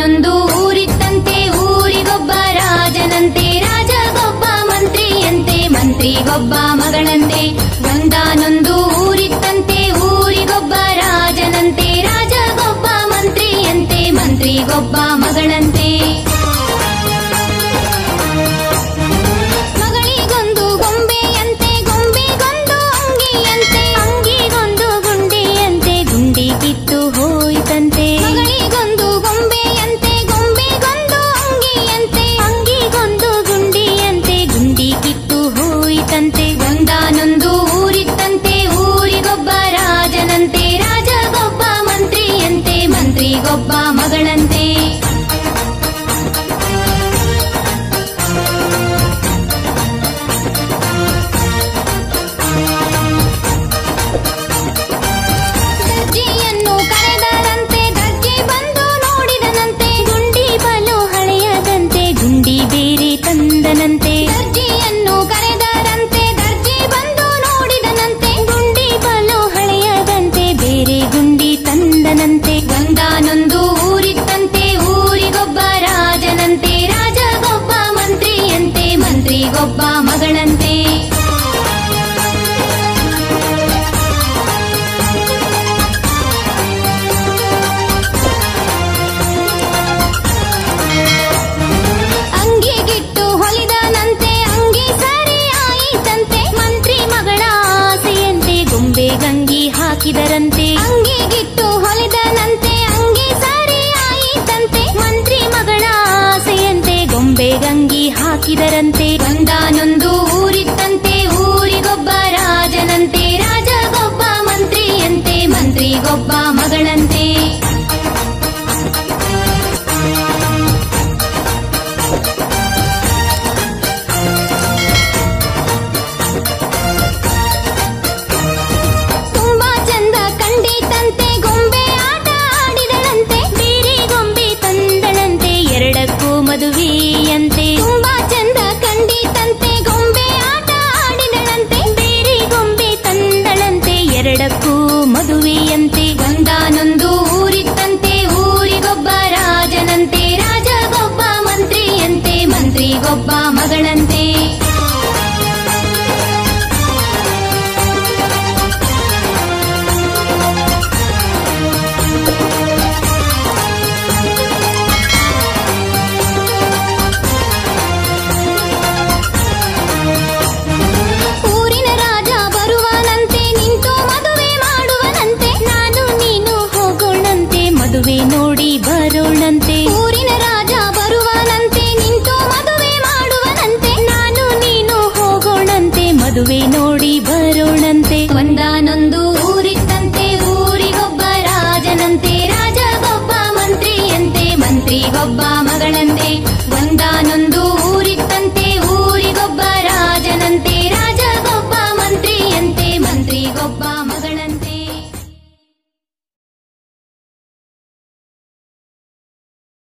ಒಂದಾನೊಂದು ಊರಿತ್ತಂತೆ ಊರಿಗೊಬ್ಬ ರಾಜನಂತೆ ರಾಜಗೊಬ್ಬ ಮಂತ್ರಿಯಂತೆ ಮಂತ್ರಿಗೊಬ್ಬ ಮಗಳಂತೆ ಒಂದಾನೊಂದು ಊರಿತ್ತಂತೆ ಊರಿಗೊಬ್ಬ ರಾಜನಂತೆ ರಾಜಗೊಬ್ಬ ಮಂತ್ರಿಯಂತೆ ಮಂತ್ರಿಗೊಬ್ಬ ಮಗಳಂತೆ ಮಗಳಿಗೊಂದು ಗೊಂಬೆಯಂತೆ ಗೊಂಬೆಗೊಂದು ಅಂಗಿಯಂತೆ ಅಂಗಿಗೊಂದು ಗುಂಡಿಯಂತೆ ಗುಂಡಿ ಕಿತ್ತು ಹೋಯಿತಂತೆ ಮಗಳಿಗೊಂದು ಗೊಂಬೆಯಂತೆ ಗೊಂಬೆಗೊಂದು ಅಂಗಿಯಂತೆ ಅಂಗಿಗೊಂದು ಗುಂಡಿಯಂತೆ ಗುಂಡಿ ಕಿತ್ತು ಹೋಯಿತಂತೆ ಒಂದಾನೊಂದು ಊರಿತ್ತಂತೆ ಊರಿಗೊಬ್ಬ ರಾಜನಂತೆ ರಾಜಗೊಬ್ಬ ಮಂತ್ರಿಯಂತೆ ಮಂತ್ರಿಗೊಬ್ಬ ಮಗಳಂತೆ ದರ್ಜಿಯನ್ನು ಕರೆದರಂತೆ ದರ್ಜಿ ಬಂದು ನೋಡಿದನಂತೆ ಗುಂಡಿ ಬಲು ಹಳೆಯದಂತೆ ಗುಂಡಿ ಬೇರೆ ತಂದನಂತೆ ದರ್ಜಿಯನ್ನು ಕರೆದರಂತೆ ದರ್ಜಿ ಬಂದು ನೋಡಿದನಂತೆ ಗುಂಡಿ ಬಲು ಹಳೆಯದಂತೆ ಬೇರೆ ಗುಂಡಿ ತಂದನಂತೆ ಒಂದಾನೊಂದು ಊರಿತ್ತಂತೆ ಊರಿಗೊಬ್ಬ ರಾಜನಂತೆ ರಾಜಗೊಬ್ಬ ಮಂತ್ರಿಯಂತೆ ಮಂತ್ರಿಗೊಬ್ಬ ಮಗಳಂತೆ ಅಂಗಿಗಿಟ್ಟು ಹೊಲಿದನಂತೆ ಅಂಗಿ ಸರಿ ಆಯಿತಂತೆ ಮಂತ್ರಿ ಮಗಳ ಆಸೆಯಂತೆ ಗೊಂಬೆ ಗಂಗಿ ಹಾಕಿದರಂತೆ